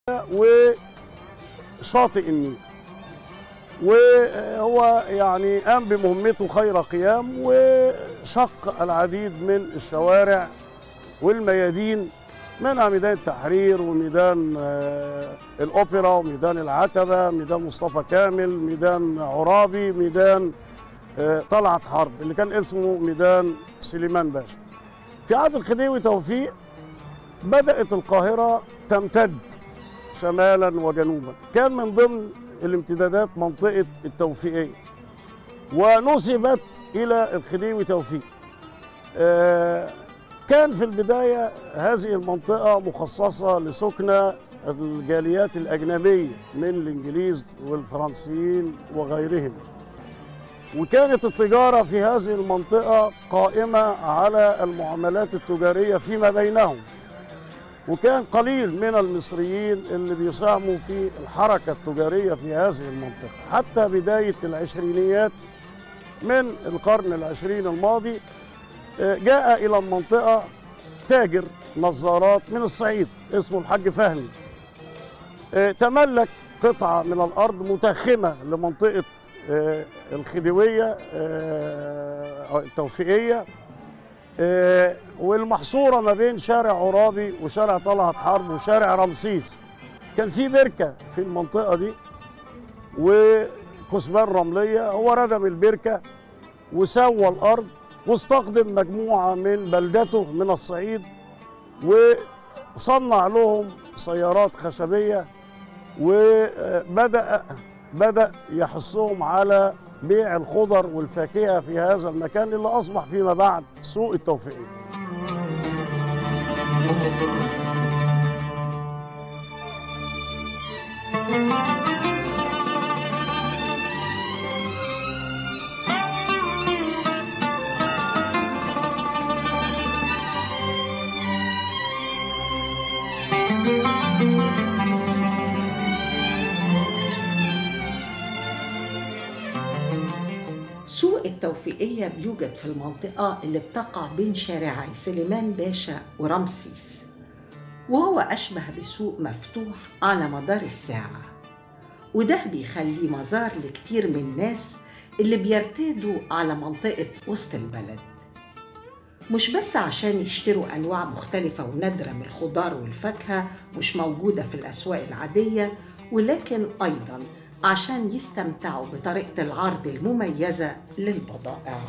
وشاطئ النيل وهو يعني قام بمهمته خير قيام وشق العديد من الشوارع والميادين منها ميدان التحرير وميدان آه، الأوبرا وميدان العتبة ميدان مصطفى كامل ميدان عرابي ميدان آه، طلعت حرب اللي كان اسمه ميدان سليمان باشا في عهد الخديوي توفيق بدأت القاهرة تمتد شمالا وجنوبا كان من ضمن الامتدادات منطقة التوفيقية ونسبت إلى الخديوي توفيق آه، كان في البداية هذه المنطقة مخصصة لسكنى الجاليات الأجنبية من الإنجليز والفرنسيين وغيرهم وكانت التجارة في هذه المنطقة قائمة على المعاملات التجارية فيما بينهم وكان قليل من المصريين اللي بيساهموا في الحركة التجارية في هذه المنطقة حتى بداية العشرينيات من القرن العشرين الماضي آه، جاء إلى المنطقة تاجر نظارات من الصعيد اسمه الحاج فهمي آه، تملك قطعة من الأرض متخمة لمنطقة آه، الخديوية آه، أو التوفيقية آه، والمحصورة ما بين شارع عرابي وشارع طلعت حرب وشارع رمسيس كان في بركة في المنطقة دي وكثبان رملية هو ردم البركة وسوى الأرض واستخدم مجموعة من بلدته من الصعيد وصنع لهم سيارات خشبية وبدأ بدأ يحثهم على بيع الخضر والفاكهة في هذا المكان اللي أصبح فيما بعد سوق التوفيقية سوق التوفيقية بيوجد في المنطقة اللي بتقع بين شارعي سليمان باشا ورمسيس وهو أشبه بسوق مفتوح على مدار الساعة وده بيخليه مزار لكتير من الناس اللي بيرتادوا على منطقة وسط البلد مش بس عشان يشتروا أنواع مختلفة ونادرة من الخضار والفاكهة مش موجودة في الأسواق العادية ولكن أيضاً عشان يستمتعوا بطريقة العرض المميزة للبضائع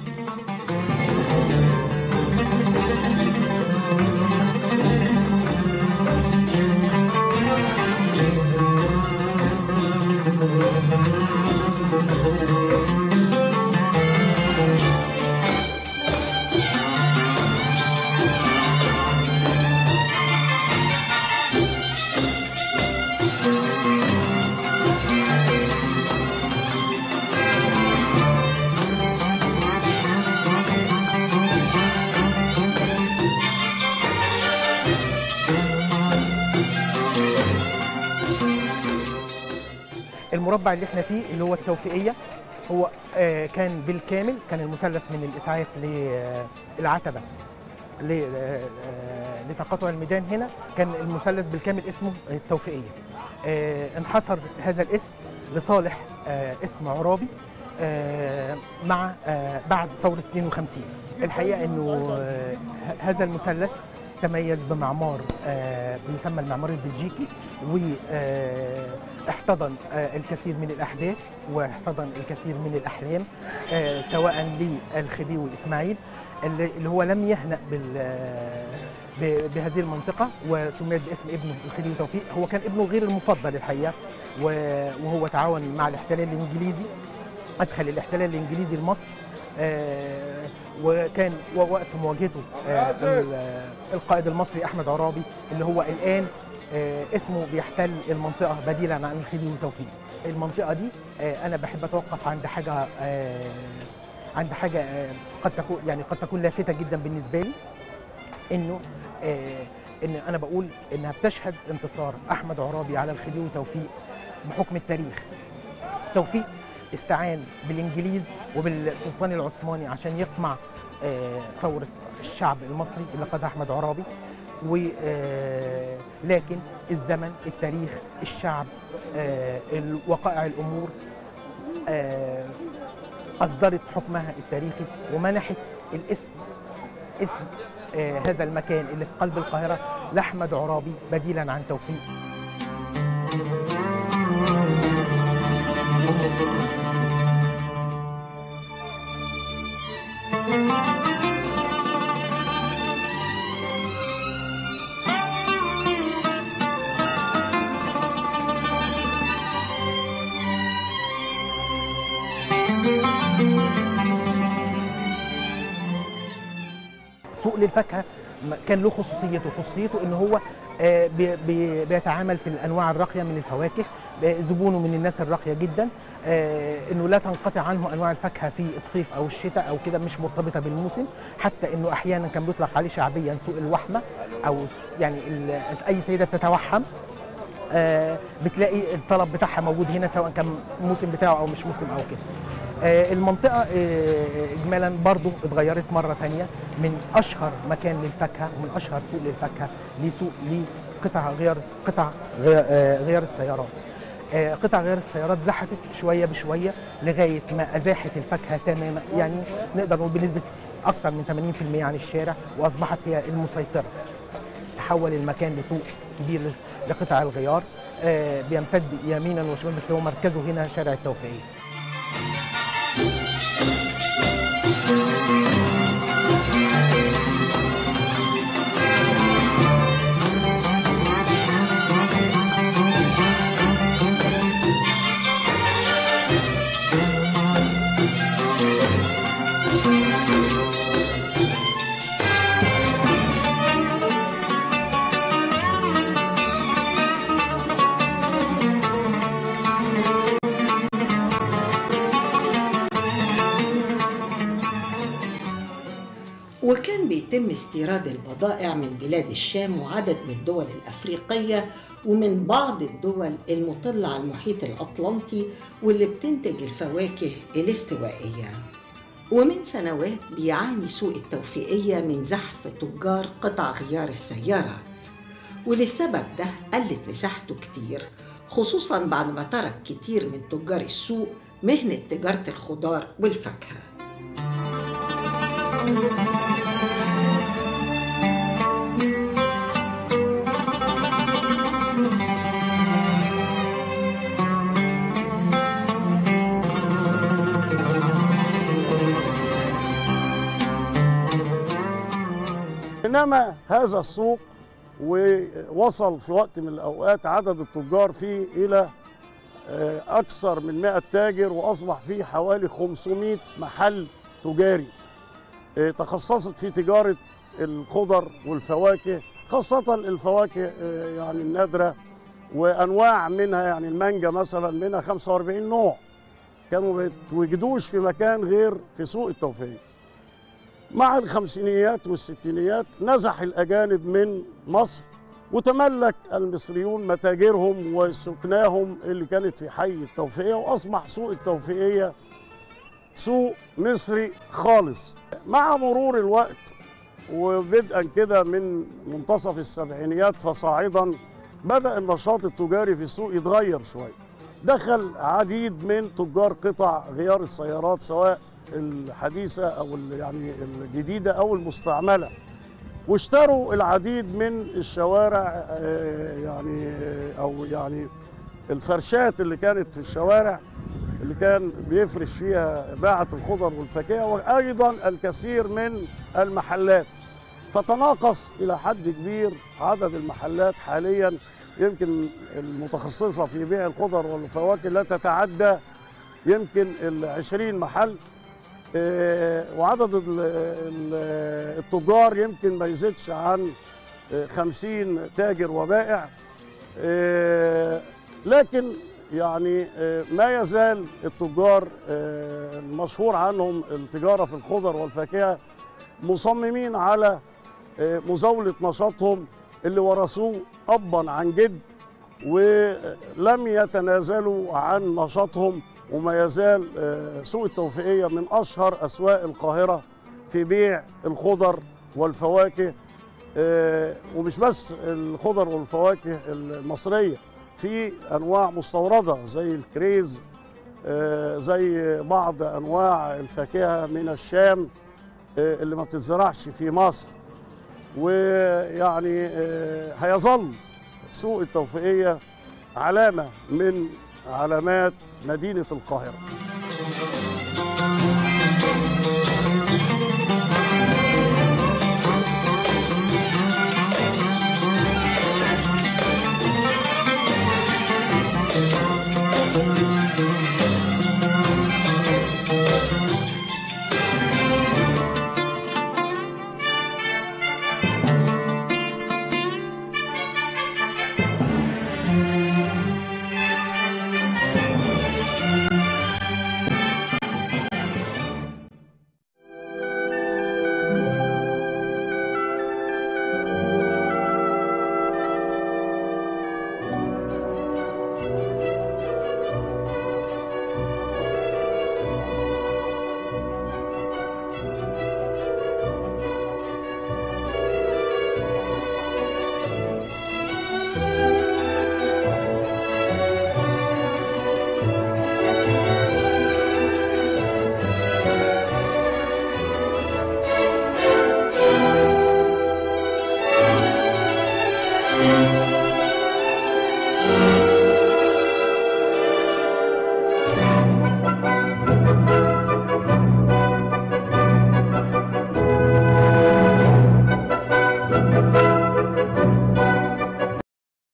المربع اللي احنا فيه اللي هو التوفيقيه هو آه، كان بالكامل كان المثلث من الاسعاف للعتبه ل- آه، آه، لتقاطع الميدان هنا كان المثلث بالكامل اسمه التوفيقيه آه، انحصر هذا الاسم لصالح آه، اسم عرابي آه، مع آه، بعد ثوره 52 الحقيقه انه آه، ه- هذا المثلث تميز بمعمار آه، بيسمى المعمار البلجيكي واحتضن الكثير من الاحداث واحتضن الكثير من الاحلام آه، سواء للخديوي اسماعيل اللي اللي هو لم يهنأ بال آه، ب- بهذه المنطقه وسميت باسم ابنه الخديوي توفيق هو كان ابنه غير المفضل الحقيقه و- وهو تعاون مع الاحتلال الانجليزي ادخل الاحتلال الانجليزي لمصر آه، وكان وقف مواجهته آه، ال- القائد المصري احمد عرابي اللي هو الان آه، اسمه بيحتل المنطقه بديلا عن الخديوي توفيق المنطقه دي آه، انا بحب اتوقف عند حاجه آه، عند حاجه آه، قد تكون يعني قد تكون لافته جدا بالنسبه لي انه آه، ان انا بقول انها بتشهد انتصار احمد عرابي على الخديوي توفيق بحكم التاريخ توفيق استعان بالانجليز وبالسلطان العثماني عشان يقمع آه، ثوره الشعب المصري اللي قادها احمد عرابي و آه، لكن الزمن التاريخ الشعب آه، ال- وقائع الامور آه، اصدرت حكمها التاريخي ومنحت الاسم اسم آه، هذا المكان اللي في قلب القاهره لاحمد عرابي بديلا عن توفيق سوق للفاكهه م- كان له خصوصيته خصوصيته ان هو آه، بي- بي- بيتعامل في الانواع الراقيه من الفواكه آه، زبونه من الناس الراقيه جدا آه، انه لا تنقطع عنه انواع الفاكهه في الصيف او الشتاء او كده مش مرتبطه بالموسم حتى انه احيانا كان بيطلق عليه شعبيا سوق الوحمه او س- يعني ال- اي سيده بتتوحم آه، بتلاقي الطلب بتاعها موجود هنا سواء كان الموسم بتاعه او مش موسم او كده آه، المنطقة آه، إجمالا برضو اتغيرت مرة تانية من أشهر مكان للفاكهة ومن أشهر سوق للفاكهة لسوق لقطع غيار قطع غيار, آه، غيار السيارات آه، قطع غيار السيارات زحفت شوية بشوية لغاية ما أزاحت الفاكهة تماما يعني نقدر نقول بنسبة أكثر من 80% عن الشارع وأصبحت هي المسيطرة تحول المكان لسوق كبير لقطع الغيار آه، بيمتد يمينا وشمالا بس هو مركزه هنا شارع التوفيقية وكان بيتم استيراد البضائع من بلاد الشام وعدد من الدول الأفريقية ومن بعض الدول المطلة على المحيط الأطلنطي واللي بتنتج الفواكه الاستوائية ومن سنوات بيعاني سوق التوفيقية من زحف تجار قطع غيار السيارات وللسبب ده قلت مساحته كتير خصوصا بعد ما ترك كتير من تجار السوق مهنة تجارة الخضار والفاكهة انما هذا السوق ووصل في وقت من الاوقات عدد التجار فيه الى آه، اكثر من 100 تاجر واصبح فيه حوالي 500 محل تجاري آه، تخصصت في تجاره الخضر والفواكه خاصه الفواكه آه، يعني النادره وانواع منها يعني المانجا مثلا منها 45 نوع كانوا ما بيتوجدوش في مكان غير في سوق التوفيق مع الخمسينيات والستينيات نزح الأجانب من مصر وتملك المصريون متاجرهم وسكناهم اللي كانت في حي التوفيقية وأصبح سوق التوفيقية سوق مصري خالص مع مرور الوقت وبدءا كده من منتصف السبعينيات فصاعدا بدأ النشاط التجاري في السوق يتغير شوية دخل عديد من تجار قطع غيار السيارات سواء الحديثة أو ال- يعني الجديدة أو المستعملة واشتروا العديد من الشوارع آه، يعني آه، أو يعني الفرشات اللي كانت في الشوارع اللي كان بيفرش فيها باعة الخضر والفاكهة وأيضا الكثير من المحلات فتناقص إلى حد كبير عدد المحلات حاليا يمكن المتخصصة في بيع الخضر والفواكه لا تتعدى يمكن العشرين محل آه، وعدد ال- ال- التجار يمكن ما يزيدش عن آه، خمسين تاجر وبائع آه، لكن يعني آه، ما يزال التجار آه، المشهور عنهم التجارة في الخضر والفاكهة مصممين على آه، مزاولة نشاطهم اللي ورثوه أبا عن جد ولم يتنازلوا عن نشاطهم وما يزال آه، سوق التوفيقية من أشهر أسواق القاهرة في بيع الخضر والفواكه آه، ومش بس الخضر والفواكه المصريه في انواع مستورده زي الكريز آه، زي بعض انواع الفاكهه من الشام آه، اللي ما بتتزرعش في مصر ويعني آه، هيظل سوق التوفيقيه علامه من علامات مدينه القاهره